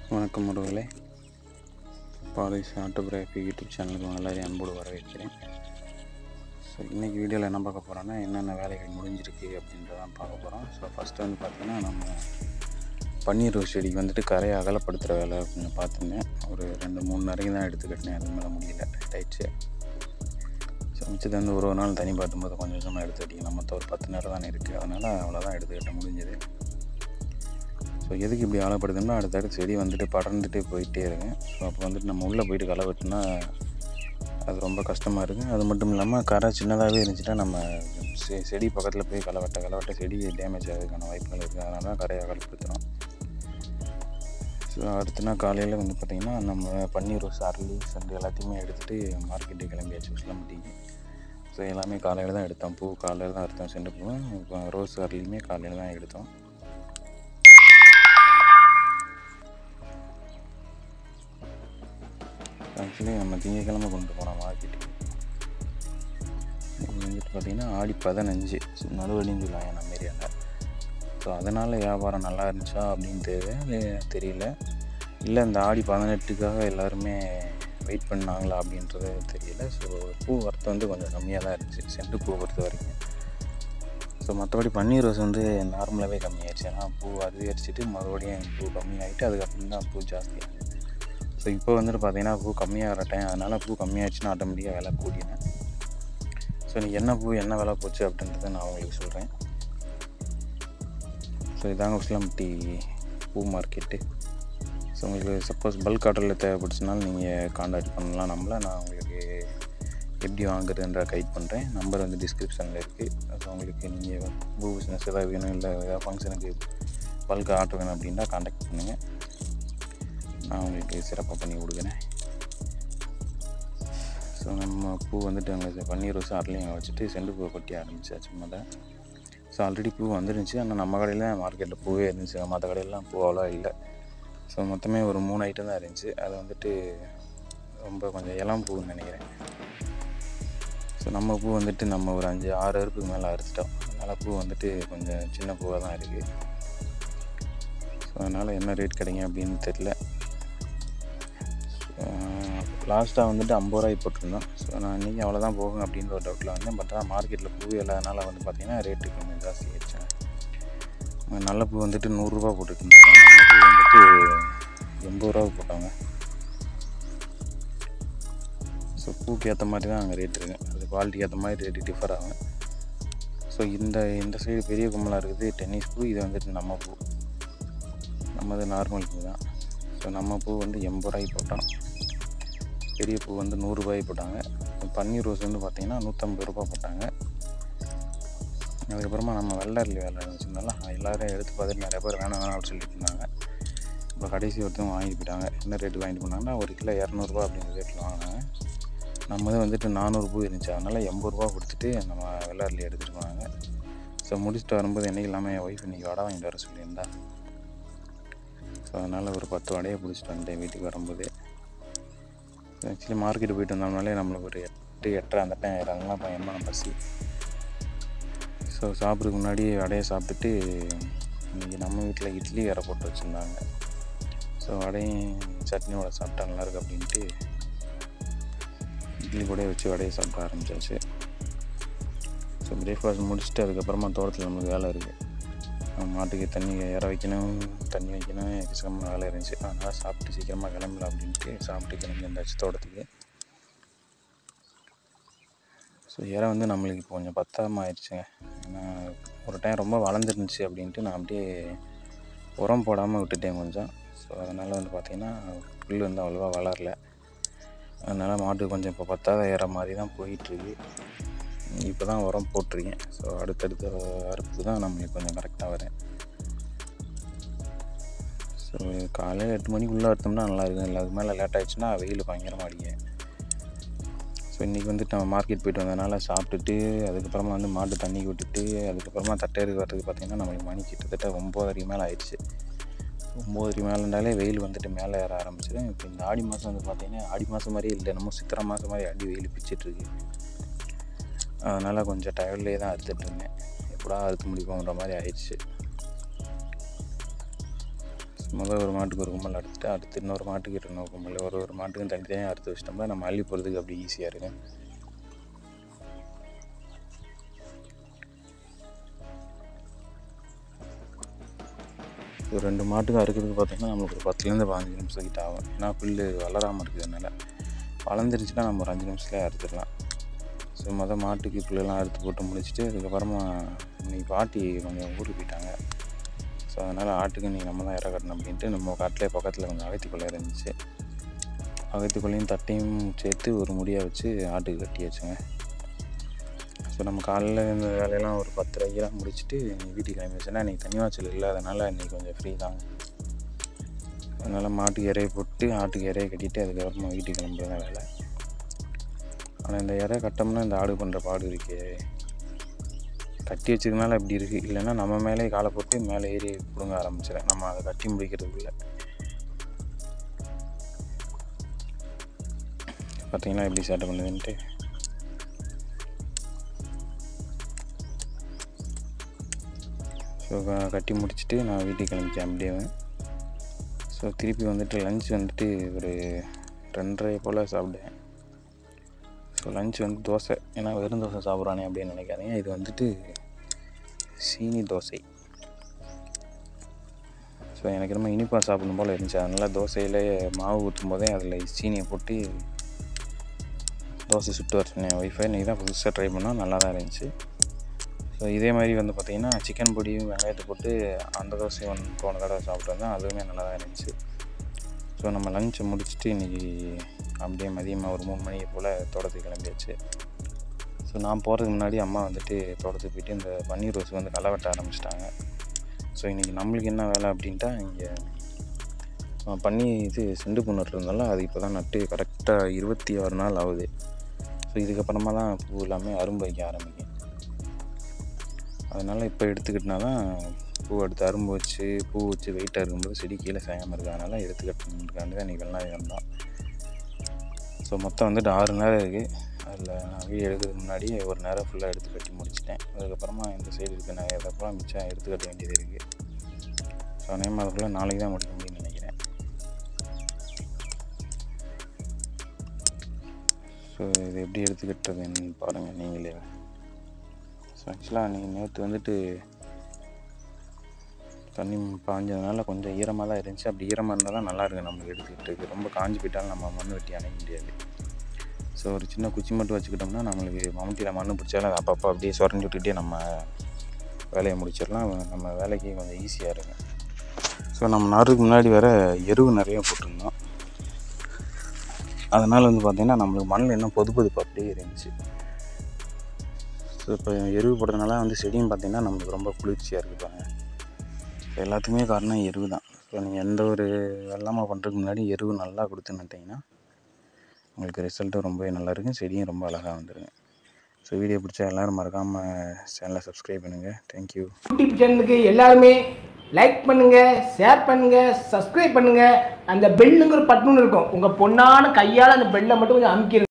வணக்கம் உறவுகளே Paris ஆட்டோகிராஃபி YouTube சேனலுக்கு உங்க எல்லாரையும் அன்போடு வரவேற்கிறேன் ஸோ இன்றைக்கி வீடியோவில் என்ன பார்க்க போகிறோன்னா என்னென்ன வேலைகள் முடிஞ்சிருக்கு அப்படின்றதான் பார்க்க போகிறோம் ஸோ ஃபஸ்ட்டு வந்து பார்த்திங்கன்னா நம்ம பன்னீர் ரோஸ் செடிக்கு வந்துட்டு கரையை அகலப்படுத்துகிற வேலை அப்படின்னு பார்த்துருந்தேன் ஒரு ரெண்டு மூணு வரைக்கும் தான் எடுத்துக்கிட்டேன் அது மேலே முடியல டைட்ஸு ஸோ மிச்சத்தை வந்து ஒரு ஒரு நாள் தனி பார்த்தும்போது கொஞ்சம் கொஞ்சமாக எடுத்து அடிக்கலாம் மொத்தம் ஒரு பத்து நேரம் தானே இருக்குது அதனால் அவ்வளோதான் எடுத்துக்கிட்ட முடிஞ்சது ஸோ எதுக்கு இப்படி ஆழப்படுதுன்னா அடுத்தடுத்து செடி வந்துட்டு படர்ந்துட்டு போயிட்டே இருக்கு ஸோ அப்போ வந்துட்டு நம்ம உள்ளே போயிட்டு களை வெட்டினா அது ரொம்ப கஷ்டமாக இருக்குது அது மட்டும் இல்லாமல் கரை சின்னதாகவே இருந்துச்சுன்னா நம்ம செ செடி பக்கத்தில் போய் களை வெட்ட களை வெட்ட செடி டேமேஜ் ஆகிறதுக்கான வாய்ப்புகள் இருக்குது அதனால தான் கரையை அகலப்படுத்துகிறோம் ஸோ அடுத்தனா காலையில் வந்து பார்த்திங்கன்னா நம்ம பன்னீர் ரோஸ் அரளி சண்டு எல்லாத்தையுமே எடுத்துகிட்டு மார்க்கெட்டுக்கு கிளம்பியாச்சு உசிலம்பட்டிக்கு ஸோ எல்லாமே காலையில் தான் எடுத்தோம் பூ காலையில் தான் எடுத்தோம் செண்டு பூ இப்போ ரோஸ் அரளியுமே காலையில் தான் எடுத்தோம் ஆக்சுவலி நம்ம திங்கக்கிழமை கொண்டு போனோம் மார்க்கெட்டுக்கு இது வந்துட்டு பார்த்திங்கன்னா ஆடி பதினஞ்சு நடுவழின்னு சொல்லுவாங்க நம்ம ஏரியாவில் ஸோ அதனால் வியாபாரம் நல்லா இருந்துச்சா அப்படின்னு தெரியல தெரியல இல்லை இந்த ஆடி பதினெட்டுக்காக எல்லாருமே வெயிட் பண்ணாங்களா அப்படின்றது தெரியல ஸோ பூ வரத்து வந்து கொஞ்சம் கம்மியாக தான் இருந்துச்சு செண்டு பூ பொறுத்த வரைக்கும் ஸோ மற்றபடி பன்னீர் ரோஸ் வந்து நார்மலாகவே கம்மியாயிடுச்சு ஏன்னா பூ அதிகரிச்சுட்டு மறுபடியும் பூ கம்மியாகிட்டு அதுக்கப்புறம் தான் பூ ஜாஸ்தி ஸோ இப்போ வந்துட்டு பார்த்தீங்கன்னா பூ கம்மியாகிற டைம் அதனால் பூ கம்மியாகிடுச்சுன்னா ஆட்டோமேட்டிக்காக விலை கூடினேன் ஸோ இன்றைக்கி என்ன பூ என்ன விலை போச்சு அப்படின்றத நான் உங்களுக்கு சொல்கிறேன் ஸோ இதாங்க உஸ்லம்பட்டி பூ மார்க்கெட்டு ஸோ உங்களுக்கு சப்போஸ் பல்க் ஆர்டரில் தேவைப்படுச்சுனாலும் நீங்கள் காண்டாக்ட் பண்ணலாம் நம்மள நான் உங்களுக்கு எப்படி வாங்குறதுன்ற கைட் பண்ணுறேன் நம்பர் வந்து டிஸ்கிரிப்ஷனில் இருக்குது ஸோ உங்களுக்கு நீங்கள் பூ பிஸ்னஸ் ஏதாவது வேணும் இல்லை ஏதாவது ஃபங்க்ஷனுக்கு பல்க் ஆர்டர் வேணும் அப்படின்னா காண்டாக்ட் பண்ணுங்கள் நான் உங்களுக்கு சிறப்பாக பண்ணி கொடுக்குறேன் ஸோ நம்ம பூ வந்துட்டு அங்கே பன்னீர் ரோஸ் அரளியும் வச்சுட்டு செண்டு பூவை கொட்டி ஆரம்பிச்சாச்சு முதல்ல ஸோ ஆல்ரெடி பூ வந்துருந்துச்சு ஆனால் நம்ம கடையில் மார்க்கெட்டில் பூவே இருந்துச்சு மற்ற கடையிலலாம் பூ அவ்வளோ இல்லை ஸோ மொத்தமே ஒரு மூணு ஐட்டம் தான் இருந்துச்சு அது வந்துட்டு ரொம்ப கொஞ்சம் இளம் பூன்னு நினைக்கிறேன் ஸோ நம்ம பூ வந்துட்டு நம்ம ஒரு அஞ்சு ஆறு அறுப்புக்கு மேலே அறுத்துட்டோம் அதனால் பூ வந்துட்டு கொஞ்சம் சின்ன பூவாக தான் இருக்குது ஸோ அதனால் என்ன ரேட் கிடைக்கும் அப்படின்னு தெரில லாஸ்ட்டாக வந்துட்டு ஐம்பது ரூபாய் போட்டிருந்தோம் ஸோ நான் இன்றைக்கி அவ்வளோதான் போகும் அப்படின்ற ஒரு டவுட்டில் வந்தேன் பட் ஆனால் மார்க்கெட்டில் பூ இல்லாதனால வந்து பார்த்திங்கன்னா ரேட்டு கொஞ்சம் ஜாஸ்தி ஆயிடுச்சு நல்ல பூ வந்துட்டு நூறுரூவா போட்டுருந்தாங்க நம்ம பூ வந்துட்டு எண்பது ரூபா போட்டாங்க ஸோ பூக்கு ஏற்ற மாதிரி தான் அங்கே ரேட் இருக்குது அது குவாலிட்டிக்கு ஏற்ற மாதிரி ரேட்டு டிஃபர் ஆகும் ஸோ இந்த இந்த சைடு பெரிய கும்பலாக இருக்குது டென்னிஸ் பூ இது வந்துட்டு நம்ம பூ நம்மது நார்மல் பூ தான் ஸோ நம்ம பூ வந்து எண்பது ரூபாய்க்கு போட்டோம் பெரிய பூ வந்து நூறுரூபாய்க்கு போட்டாங்க பன்னீர் ரோஸ் வந்து பார்த்திங்கன்னா நூற்றம்பது ரூபா போட்டாங்க அதுக்கப்புறமா நம்ம வெள்ளரில் வேலை இருந்துச்சுனால எல்லோரும் எடுத்து பார்த்துட்டு நிறைய பேர் வேணாம் வேணாம் அப்படின்னு சொல்லிட்டு இருந்தாங்க இப்போ கடைசி ஒருத்தவங்க வாங்கிட்டு போயிட்டாங்க என்ன ரேட்டு வாங்கிட்டு போனாங்கன்னா ஒரு கிலோ இரநூறுபா அப்படிங்கிற ரேட்டில் வாங்கினாங்க நம்மது வந்துட்டு நானூறு பூ இருந்துச்சு அதனால் எண்பது ரூபா கொடுத்துட்டு நம்ம வெள்ளாரில் எடுத்துகிட்டு போனாங்க ஸோ முடிச்சுட்டு வரும்போது என்னைக்கு இல்லாமல் என் ஒய்ஃப் இன்றைக்கி வடை வாங்கிட்டு வர சொல்லியிருந்தா ஸோ அதனால் ஒரு பத்து வடையை பிடிச்சிட்டு வந்தேன் வீட்டுக்கு வரும்போது ஆக்சுவலி மார்க்கெட்டு போயிட்டு வந்தோம்னாலே நம்மளுக்கு ஒரு எட்டு எட்டரை அந்த டைம் ஆயிரம் பயமான பசி ஸோ சாப்பிட்றதுக்கு முன்னாடி வடையை சாப்பிட்டுட்டு இன்றைக்கி நம்ம வீட்டில் இட்லி வேறு போட்டு வச்சுருந்தாங்க ஸோ வடையும் சட்னியோட சாப்பிட்டா நல்லாயிருக்கு அப்படின்ட்டு இட்லி கூட வச்சு வடையை சாப்பிட ஆரம்பித்தாச்சு ஸோ பிரேக்ஃபாஸ்ட் முடிச்சுட்டு அதுக்கப்புறமா தோட்டத்தில் நம்மளுக்கு வேலை இருக்குது மாட்டுக்கு தண்ணி ஏற வைக்கணும் தண்ணி வைக்கணும் எக்கச்சக்கமாக வேலை இருந்துச்சு அதனால் சாப்பிட்டு சீக்கிரமாக கிளம்பலாம் அப்படின்ட்டு சாப்பிட்டு கிளம்பி வந்தாச்சு தோட்டத்துக்கு ஸோ இறை வந்து நம்மளுக்கு இப்போ கொஞ்சம் பத்தாமல் ஆயிடுச்சுங்க ஏன்னா ஒரு டைம் ரொம்ப வளர்ந்துருந்துச்சு அப்படின்ட்டு நான் அப்படியே உரம் போடாமல் விட்டுட்டேன் கொஞ்சம் ஸோ அதனால் வந்து பார்த்திங்கன்னா புல் வந்து அவ்வளோவா வளரல அதனால் மாட்டுக்கு கொஞ்சம் இப்போ பத்தாத ஏற மாதிரி தான் போயிட்டுருக்கு இப்போ தான் உரம் போட்டிருக்கேன் ஸோ அடுத்தடுத்த அறுப்புக்கு தான் நம்மளுக்கு கொஞ்சம் கரெக்டாக வரேன் ஸோ காலையில் எட்டு மணிக்குள்ளே அறுத்தோம்னா நல்லாயிருக்கும் இல்லை அதுக்கு மேலே லேட் ஆகிடுச்சுன்னா வெயில் பயங்கரமாக அடிக்கும் ஸோ இன்றைக்கி வந்துட்டு நம்ம மார்க்கெட் போயிட்டு வந்ததுனால சாப்பிட்டுட்டு அதுக்கப்புறமா வந்து மாட்டு தண்ணி விட்டுட்டு அதுக்கப்புறமா தட்டையருக்கு வர்றதுக்கு பார்த்திங்கன்னா நம்மளுக்கு மணி கிட்டத்தட்ட ஒம்போதரைக்கு மேலே ஆயிடுச்சு ஒம்போதரைக்கு மேலேண்டாலே வெயில் வந்துட்டு மேலே ஏற ஆரம்பிச்சிடும் இப்போ இந்த ஆடி மாதம் வந்து பார்த்திங்கன்னா ஆடி மாதம் மாதிரியே இல்லை நம்ம சித்திரை மாதம் மாதிரி அடி வெயில் பிச்சுட்ருக்கு அதனால் கொஞ்சம் டயர்ட்லேயே தான் அறுத்துட்டு இருந்தேன் எப்படா அறுத்து முடிப்போங்கிற மாதிரி ஆயிடுச்சு முதல் ஒரு மாட்டுக்கு ஒரு கும்பல் அறுத்துட்டு அடுத்து இன்னொரு மாட்டுக்கு இன்னொரு கும்பல் ஒரு ஒரு மாட்டுக்கும் தனித்தனியாக அறுத்து வச்சிட்டோம்னா நம்ம அள்ளி போகிறதுக்கு அப்படி ஈஸியாக இருக்கும் ஒரு ரெண்டு மாட்டுக்கு அறுக்கிறதுக்கு பார்த்தீங்கன்னா நம்மளுக்கு ஒரு பத்துலேருந்து பதினஞ்சு நிமிஷம் கிட்ட ஆகும் ஏன்னா புல் வளராமல் இருக்கிறதுனால வளர்ந்துருச்சுன்னா நம்ம ஒரு அஞ்சு நிமிஷத்துலேயே அறுத்துடலாம் ஸோ மொதல் மாட்டுக்கு புல்லெல்லாம் அறுத்து போட்டு முடிச்சுட்டு அதுக்கப்புறமா இன்னைக்கு பாட்டி கொஞ்சம் ஊருக்கு போயிட்டாங்க ஸோ அதனால் ஆட்டுக்கு நீ நம்ம தான் இற கட்டணும் அப்படின்ட்டு நம்ம காட்டிலே பக்கத்தில் கொஞ்சம் அகத்திக்குள்ளே இருந்துச்சு அகத்திக்குள்ளேயும் தட்டையும் சேர்த்து ஒரு முடியாக வச்சு ஆட்டுக்கு கட்டி வச்சுங்க ஸோ நம்ம காலையில் இந்த வேலையெல்லாம் ஒரு பத்தரைக்கெல்லாம் முடிச்சுட்டு வீட்டுக்கு கிளம்பி வச்சேன்னா இன்றைக்கி தனி வாய்ச்சல் இல்லாதனால இன்றைக்கி கொஞ்சம் ஃப்ரீ தான் அதனால் மாட்டுக்கு இறைய போட்டு ஆட்டுக்கு இறைய கட்டிட்டு அதுக்கப்புறமா வீட்டுக்கு கிளம்புறதா வேலை ஆனால் இந்த இறை கட்டோம்னா இந்த ஆடு பண்ணுற பாடு இருக்கே கட்டி வச்சதுனால இப்படி இருக்குது இல்லைன்னா நம்ம மேலே காலை போட்டு மேலே ஏறி பிடுங்க ஆரம்பிச்சிடறேன் நம்ம அதை கட்டி முடிக்கிறதுக்குள்ள பார்த்தீங்களா எப்படி சேட்டை பண்ணுதுன்ட்டு ஸோ கட்டி முடிச்சுட்டு நான் வீட்டுக்கு கிளம்பிட்டேன் அப்படியே ஸோ திருப்பி வந்துட்டு லஞ்ச் வந்துட்டு ஒரு ரெண்டரை போல் சாப்பிட்டேன் ஸோ லஞ்ச் வந்து தோசை ஏன்னா வெறும் தோசை சாப்பிட்றானே அப்படின்னு நினைக்காதீங்க இது வந்துட்டு சீனி தோசை ஸோ எனக்கு ரொம்ப இனிப்பாக சாப்பிடணும் போல் இருந்துச்சு அதனால் தோசையில் மாவு ஊற்றும் போதே அதில் சீனியை போட்டு தோசை சுட்டு வர சொன்னேன் ஒய்ஃபை இன்றைக்கி தான் புதுசாக ட்ரை பண்ணோம் நல்லா தான் இருந்துச்சு ஸோ இதே மாதிரி வந்து பார்த்திங்கன்னா சிக்கன் பொடியும் வெங்காயத்தை போட்டு அந்த தோசை ஒன்று போன தடவை சாப்பிட்டு வந்தோம் அதுவுமே நல்லா தான் இருந்துச்சு ஸோ நம்ம லஞ்சை முடிச்சுட்டு இன்றைக்கி அப்படியே மதியமாக ஒரு மூணு மணிக்கு போல் தோட்டத்துக்கு கிளம்பியாச்சு ஸோ நான் போகிறதுக்கு முன்னாடி அம்மா வந்துட்டு தோட்டத்துக்கு போயிட்டு இந்த பன்னீர் ரோஸ் வந்து களை வெட்ட ஆரம்பிச்சிட்டாங்க ஸோ இன்றைக்கி நம்மளுக்கு என்ன வேலை அப்படின்ட்டா இங்கே பண்ணி இது செண்டு பூ நட்டுருந்தாலும் அது இப்போ தான் நட்டு கரெக்டாக இருபத்தி ஆறு நாள் ஆகுது ஸோ இதுக்கப்புறமா தான் பூ எல்லாமே அரும்பு வைக்க ஆரம்பிக்கும் அதனால் இப்போ எடுத்துக்கிட்டினா தான் பூ எடுத்து அரும்பு வச்சு பூ வச்சு வெயிட்டாக இருக்கும்போது செடி கீழே சாயாமல் இருக்கிறதுனால எடுத்துக்கிட்டுருக்காண்டி தான் இன்றைக்கி வெள்ளம் வந்தோம் ஸோ மொத்தம் வந்துட்டு ஆறு நேரம் இருக்குது அதில் நான் வீடியோ எடுக்கிறதுக்கு முன்னாடி ஒரு நேரம் ஃபுல்லாக எடுத்து கட்டி முடிச்சிட்டேன் அதுக்கப்புறமா இந்த சைடு இருக்க நிறைய இதெல்லாம் மிச்சம் எடுத்து கட்ட வேண்டியது இருக்குது ஸோ அதே மாதிரிக்குள்ளே நாளைக்கு தான் முடிக்க முடியும்னு நினைக்கிறேன் ஸோ இது எப்படி எடுத்து கட்டுறதுன்னு பாருங்கள் நீங்களே ஸோ ஆக்சுவலாக நீங்கள் நேற்று வந்துட்டு தண்ணி பாஞ்சதுனால கொஞ்சம் ஈரமாக தான் இருந்துச்சு அப்படி ஈரமாக இருந்தால் தான் நல்லா இருக்கும் நம்மளுக்கு எடுத்துக்கிட்டு ரொம்ப காஞ்சி போயிட்டாலும் நம்ம மண் வெட்டி அணைக்க முடியாது ஸோ ஒரு சின்ன குச்சி மட்டும் வச்சுக்கிட்டோம்னா நம்மளுக்கு மம்முட்டியில் மண் பிடிச்சாலும் அது அப்பப்போ அப்படியே சுரண்டி விட்டுட்டே நம்ம வேலையை முடிச்சிடலாம் நம்ம வேலைக்கு கொஞ்சம் ஈஸியாக இருக்கும் ஸோ நம்ம நடுறதுக்கு முன்னாடி வேறு எருவு நிறைய போட்டிருந்தோம் அதனால் வந்து பார்த்திங்கன்னா நம்மளுக்கு மண்ணில் இன்னும் பொது பொதுப்பு அப்படியே இருந்துச்சு ஸோ இப்போ எருவு போடுறதுனால வந்து செடியும் பார்த்திங்கன்னா நம்மளுக்கு ரொம்ப குளிர்ச்சியாக இருக்குது பாருங்கள் எல்லாத்துக்குமே காரணம் எருவு தான் ஸோ நீங்கள் எந்த ஒரு வெள்ளாமல் பண்ணுறதுக்கு முன்னாடி எருவு நல்லா கொடுத்து நட்டிங்கன்னா உங்களுக்கு ரிசல்ட்டும் ரொம்பவே நல்லா இருக்கும் செடியும் ரொம்ப அழகாக வந்துருங்க ஸோ வீடியோ பிடிச்சா எல்லோரும் மறக்காமல் சேனலை சப்ஸ்கிரைப் பண்ணுங்கள் தேங்க்யூ யூடியூப் சேனலுக்கு எல்லாருமே லைக் பண்ணுங்க ஷேர் பண்ணுங்க சப்ஸ்கிரைப் பண்ணுங்க அந்த பெல்லுங்கிற பட்டன் இருக்கும் உங்க பொண்ணான கையால் அந்த பெல்லை மட்டும் கொஞ்சம் அமுக்கிடுங்க